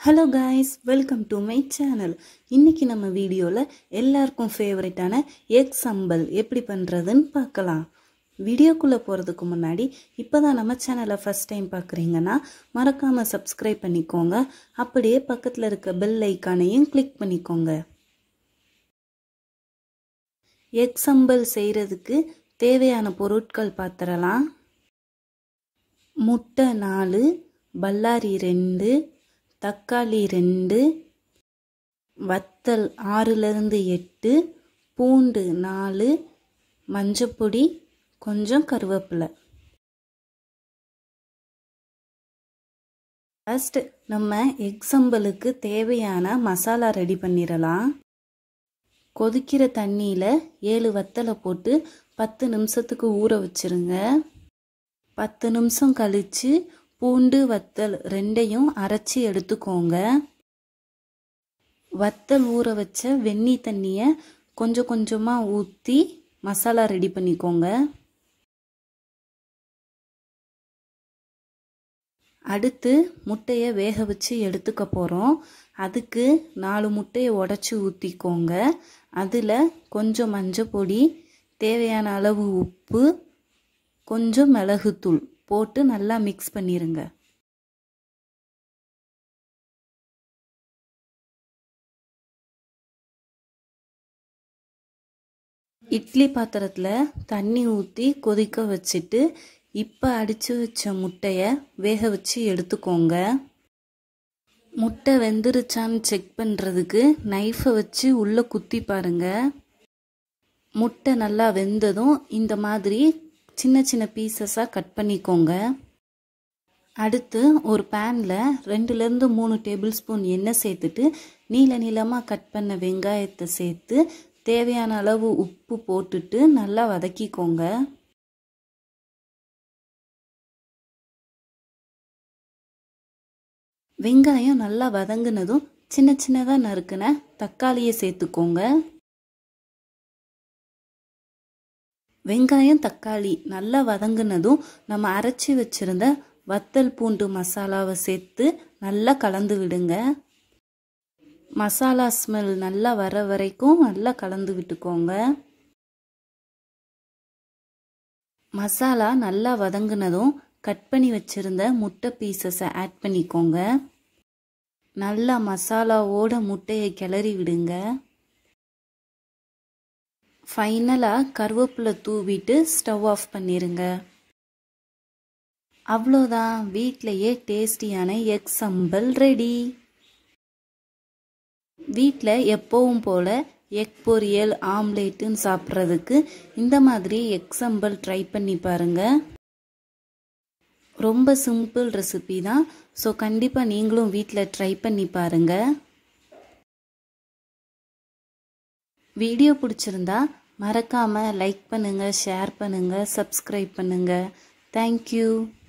hello guys welcome to my channel இன்னைக்கு நம்ம வீடியோவில் எல்லாருக்கும் ஃபேவரட்டான எக் சம்பல் எப்படி பண்ணுறதுன்னு பார்க்கலாம் வீடியோக்குள்ளே போகிறதுக்கு முன்னாடி இப்போ தான் நம்ம சேனலை ஃபஸ்ட் டைம் பார்க்குறீங்கன்னா மறக்காமல் சப்ஸ்கிரைப் பண்ணிக்கோங்க அப்படியே பக்கத்தில் இருக்க பெல் ஐக்கானையும் கிளிக் பண்ணிக்கோங்க எக் சம்பல் செய்கிறதுக்கு தேவையான பொருட்கள் பார்த்துடலாம் முட்டை நாலு பல்லாரி ரெண்டு தக்காளி ரெண்டு வத்தல் ஆறுலேருந்து எட்டு பூண்டு நாலு மஞ்சப்பொடி கொஞ்சம் கருவேப்பிலை ஃபஸ்ட் நம்ம எக் சம்பலுக்கு தேவையான மசாலா ரெடி பண்ணிடலாம் கொதிக்கிற தண்ணியில் ஏழு வத்தலை போட்டு பத்து நிமிஷத்துக்கு ஊற வச்சிருங்க பத்து நிமிஷம் கழித்து பூண்டு வத்தல் ரெண்டையும் அரைச்சி எடுத்துக்கோங்க வத்தல் ஊற வச்ச வெந்நி தண்ணியை கொஞ்சம் கொஞ்சமாக ஊற்றி மசாலா ரெடி பண்ணிக்கோங்க அடுத்து முட்டையை வேக வச்சு எடுத்துக்க போகிறோம் அதுக்கு நாலு முட்டையை உடச்சி ஊற்றிக்கோங்க அதில் கொஞ்சம் மஞ்சள் பொடி தேவையான அளவு உப்பு கொஞ்சம் மிளகுத்தூள் போட்டு நல்லா மிக்ஸ் பண்ணிடுங்க இட்லி பாத்திரத்தில் தண்ணி ஊற்றி கொதிக்க வச்சுட்டு இப்போ அடித்து வச்ச முட்டையை வேக வச்சு எடுத்துக்கோங்க முட்டை வெந்துருச்சான்னு செக் பண்ணுறதுக்கு நைஃபை வச்சு உள்ளே குத்தி பாருங்க முட்டை நல்லா வெந்ததும் இந்த மாதிரி சின்ன சின்ன பீசஸாக கட் பண்ணிக்கோங்க அடுத்து ஒரு பேனில் ரெண்டுலேருந்து மூணு டேபிள் ஸ்பூன் எண்ணெய் சேர்த்துட்டு நீல நீளமாக கட் பண்ண வெங்காயத்தை சேர்த்து தேவையான அளவு உப்பு போட்டுட்டு நல்லா வதக்கிக்கோங்க வெங்காயம் நல்லா வதங்கினதும் சின்ன சின்னதாக நறுக்கின தக்காளியை சேர்த்துக்கோங்க வெங்காயம் தக்காளி நல்லா வதங்கினதும் நம்ம அரைச்சி வச்சிருந்த வத்தல் பூண்டு மசாலாவை சேர்த்து நல்லா கலந்து விடுங்க மசாலா ஸ்மெல் நல்லா வர வரைக்கும் நல்லா கலந்து விட்டுக்கோங்க மசாலா நல்லா வதங்கினதும் கட் பண்ணி வச்சுருந்த முட்டை பீசஸை ஆட் பண்ணிக்கோங்க நல்லா மசாலாவோட முட்டையை கிளறி விடுங்க ஃபைனலாக கருவேப்பிலை தூவிட்டு ஸ்டவ் ஆஃப் பண்ணிடுங்க அவ்வளோதான் வீட்டிலையே டேஸ்டியான எக் சம்பல் ரெடி வீட்டில் எப்பவும் போல் எக் பொரியல் ஆம்லேட்டுன்னு சாப்பிட்றதுக்கு இந்த மாதிரி எக் சம்பல் ட்ரை பண்ணி பாருங்கள் ரொம்ப சிம்பிள் ரெசிபி தான் ஸோ கண்டிப்பாக நீங்களும் வீட்டில் ட்ரை பண்ணி பாருங்கள் வீடியோ பிடிச்சிருந்தா மறக்காமல் லைக் பண்ணுங்கள் ஷேர் பண்ணுங்கள் சப்ஸ்கிரைப் பண்ணுங்கள் தேங்க்யூ